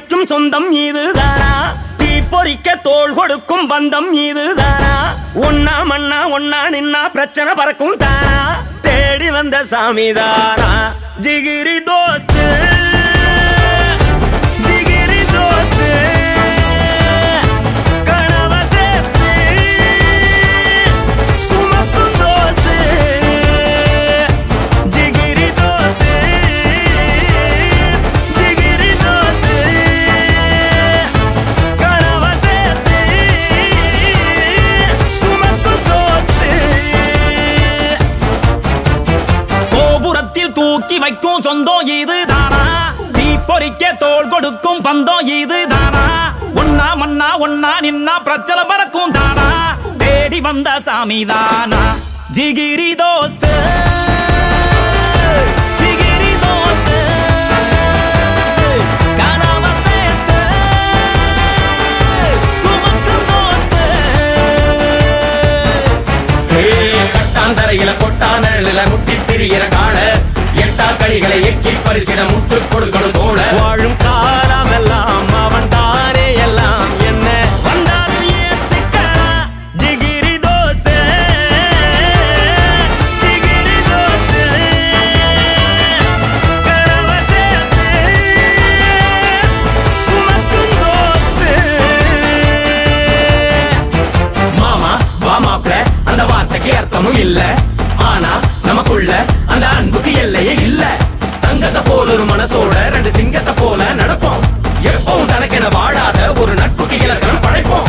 வைக்கும் சொந்தம் இதுதானா தீ பொறிக்க தோள் கொடுக்கும் பந்தம் இதுதானா ஒன்னா மண்ணா ஒன்னா நின்னா பிரச்சனை பறக்கும் தானா தேடி வந்த சாமிதானா ஜிகிரி தோஸ்து ஜிகிரி தோஸ்து கனவ சேர்த்து சுமக்கும் தோஸ்து ஜிகிரி தோஸ்து ஜிகிரி தோஸ்து கனவ சேர்த்து சுமக்கும் தோஸ்து கோபுரத்தில் தூக்கி வைக்கும் சொந்தம் இதுதானா தீப்பொறிக்க தோள் கொடுக்கும் பந்தம் இதுதானா ஒன்னா மண்ணா ஒன்னா நின்னா பிரச்சனை பறக்கும் தானா தேடி வந்த சாமி தானா ஜிகிரி தோஸ்து ஜிகிரி தோஸ்து கனவ சேர்த்து சுமக்கும் தோஸ்து கட்டாந்தரையில கொட்டானல முட்டி திரிகிற கால எட்டா கழிகளை எக்கி பறிச்சிட முட்டு கொடுக்கணும் தோழ வாழும் காலம் எல்லாம் அவன் தானே எல்லாம் என்ன வந்தாலும் ஏத்துக்கலாம் ஜிகிரி தோஸ்து ஜிகிரி தோஸ்து கனவ சேர்த்து சுமக்கும் தோஸ்து மாமா வா மாப்ள அந்த வார்த்தைக்கு அர்த்தமும் இல்ல ஆனா நமக்குள்ள அந்த அன்புக்கு எல்லையே இல்ல தங்கத்தை போல ஒரு மனசோட ரெண்டு சிங்கத்தை போல நடப்போம் எப்பவும் தனக்கென வாழாத ஒரு நட்புக்கு இலக்கணம் படைப்போம்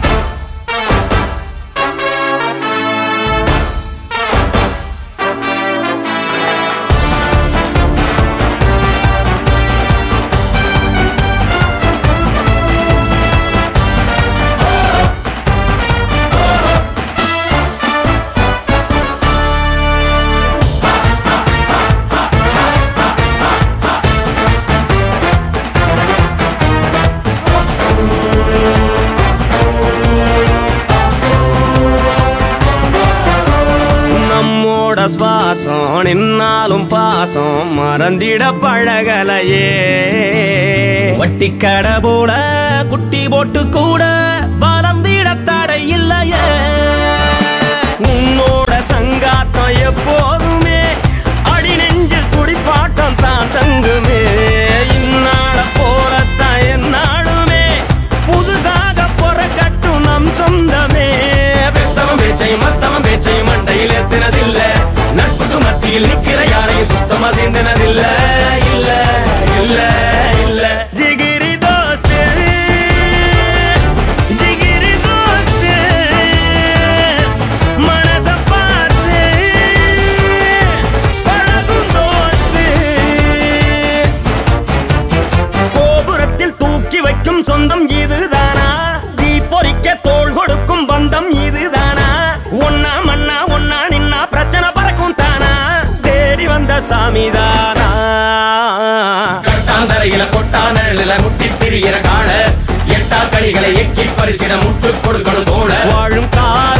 நம்மோட சுவாசம் நின்னாலும் பாசம் மறந்திட பழகலையே வட்டி கடை போல குட்டி போட்டு கூட வளர்ந்திட தடை இல்லையே உன்னோட சங்காத்தம் எப்போதுமே அடி நெஞ்சில் குடிப்பாட்டம் தான் தங்குமே இந்நாள போலத்தான் என்னாலுமே புதுசாக பொறக்கட்டும் நம் சொந்தமே பெத்தவன் பேச்சையும் மத்தவன் பேச்சையும் மண்டையில் எத்தினதில்ல நட்புக்கு மத்தியில் நிக்கிற யாரையும் சுத்தமா சேர்ந்தனதில்ல இல்ல இல்ல இல்ல ஜிகிரி தோஸ்து ஜிகிரி தோஸ்து மனச பார்த்து பழகும் தோஸ்து கோபுரத்தில் தூக்கி வைக்கும் சொந்தம் இதுதானா தீ பொறிக்க தோள் கொடுக்கும் பந்தம் இதுதானா ஒன்னா மண்ணா ஒன்னா நின்னா பிரச்சனை பறக்கும் தானா தேடி வந்த சாமிதானா கட்டாந்தரையில கொட்டானல முட்டி திரிகிற கால எட்டா கழிகளை எக்கி பறிச்சிட முட்டு கொடுக்கணும் தோழ வாழும் கால